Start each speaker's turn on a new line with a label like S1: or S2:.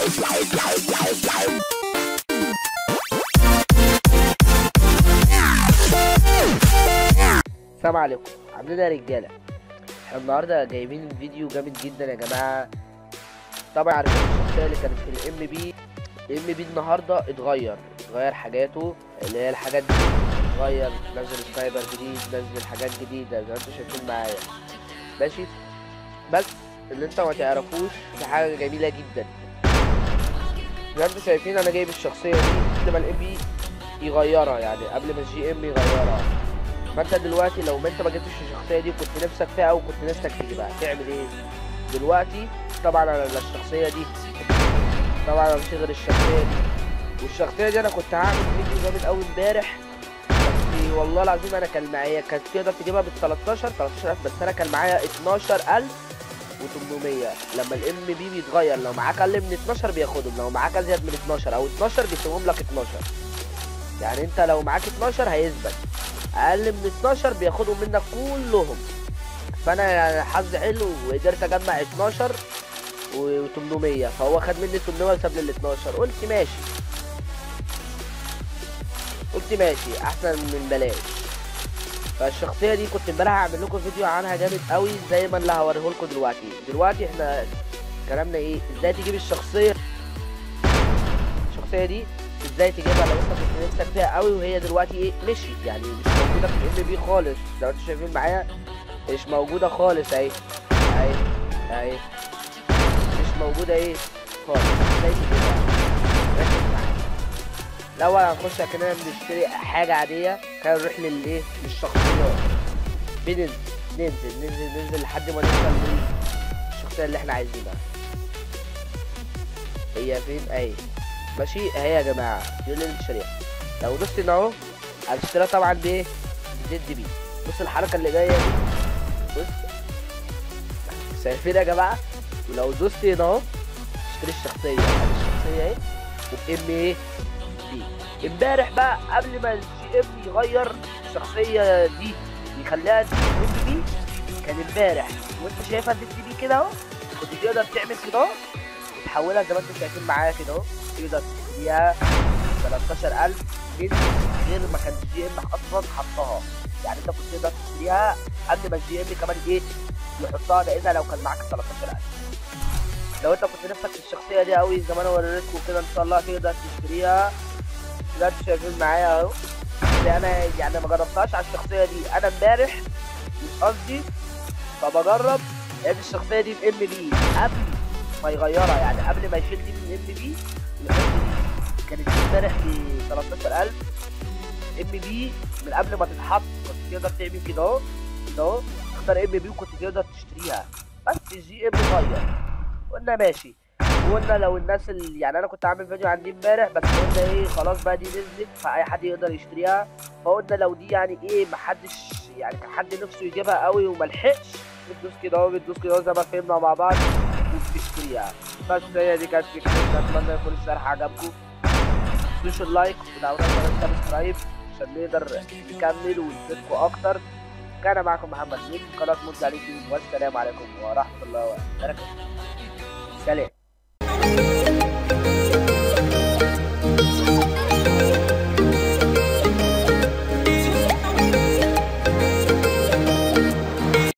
S1: السلام عليكم عاملين ايه يا رجاله احنا النهارده جايبين فيديو جامد جدا يا جماعه طبعا عارفين الشخصيه اللي كانت في الام بي الام بي النهارده اتغير اتغير حاجاته اللي هي الحاجات دي اتغير نزل سنايبر جديد نزل حاجات جديده زي ما انتم شايفين معايا ماشي بس اللي انت ما تعرفوش دي حاجه جميله جدا زي ما انتم شايفين انا جايب الشخصيه دي قبل ما الام بي يغيرها يعني قبل ما الجي ام يغيرها فانت دلوقتي لو ما انت ما جبتش الشخصيه دي كنت نفسك فيها او كنت نفسك تجيبها هتعمل ايه دلوقتي طبعا انا الشخصيه دي طبعا انا مش غير الشخصيه دي والشخصيه دي انا كنت هعمل فيديو جامد قوي امبارح بس والله العظيم انا كان معايا كانت تقدر تجيبها بال 13 13000 بس انا كان معايا 12800 لما الام بي بيتغير لو معاك اقل من 12 بياخدهم لو معاك ازيد من 12 او 12 بيسيبهم لك 12 يعني انت لو معاك 12 هيثبت اقل من 12 بياخدهم منك كلهم فانا يعني حظي حلو وقدرت اجمع 12 و800 فهو خد مني 800 وساب لي ال 12 قلت ماشي قلت ماشي احسن من بلاش فالشخصيه دي كنت امبارح هعمل لكم فيديو عنها جامد قوي زي ما اللي هوريه لكم دلوقتي دلوقتي احنا كلامنا ايه ازاي تجيب الشخصيه الشخصيه دي ازاي تجيبها لو انت كنت نفسك فيها قوي وهي دلوقتي ايه مشيت يعني مش موجوده في الام بي خالص زي ما انتم شايفين معايا مش موجوده خالص اهي اهي اهي مش موجوده ايه خالص ازاي تجيبها ركز معايا الاول هنخش كده بنشتري حاجه عاديه كان نروح للايه للشخصيات بننزل ننزل ننزل ننزل لحد ما نوصل للشخصيه اللي احنا عايزينها هي فين اهي ماشي اهي يا جماعه دي اللي نشتريها لو دوست هنا اهو هتشتريها طبعا بايه زد بي بص الحركه اللي جايه دي بص شايفين يا جماعه ولو دوست هنا اهو تشتري الشخصيه الشخصيه اهي وبام ايه بي امبارح بقى قبل ما الجي ام يغير الشخصيه دي يخليها ام بي كان امبارح وانت شايفها زد بي كده اهو كنت تقدر تعمل كده اهو وتحولها زي ما انتم شايفين معايا كده اهو تقدر تشتريها 13000 من غير ما كان الجي ام اصلا حطها يعني انت كنت تقدر تشتريها قبل ما الجي ام كمان ايه يحطها ده اذا لو كان معاك 13000 لو انت كنت نفسك في الشخصيه دي قوي زي ما انا وريتكم كده ان شاء الله تقدر تشتريها زي انتم شايفين معايا اهو انا يعني ما جربتهاش على الشخصيه دي انا امبارح مش قصدي فبجرب لقيت الشخصيه دي في ام بي قبل ما يغيرها يعني قبل ما يشيل دي من ام بي كانت امبارح ب 13000 ام بي من قبل ما تتحط كنت تقدر تعمل كده اهو كده اهو تختار ام بي وكنت تقدر تشتريها بس الجي ام غير قلنا ماشي وقلنا لو الناس اللي يعني انا كنت عامل فيديو عن دي امبارح بس قلنا ايه خلاص بقى دي نزلت فاي حد يقدر يشتريها فقلنا لو دي يعني ايه محدش يعني كان حد نفسه يجيبها قوي وملحقش بتدوس كده اهو بتدوس كده اهو زي ما فهمنا مع بعض وبتشتريها بس هي دي كانت فكرتنا اتمنى يكون الشرح عجبكم تدوسوا اللايك ودعونا على السبسكرايب عشان نقدر نكمل ونفيدكم اكتر كان معكم محمد من قناه مبدع اليوتيوب والسلام عليكم ورحمه الله وبركاته سلام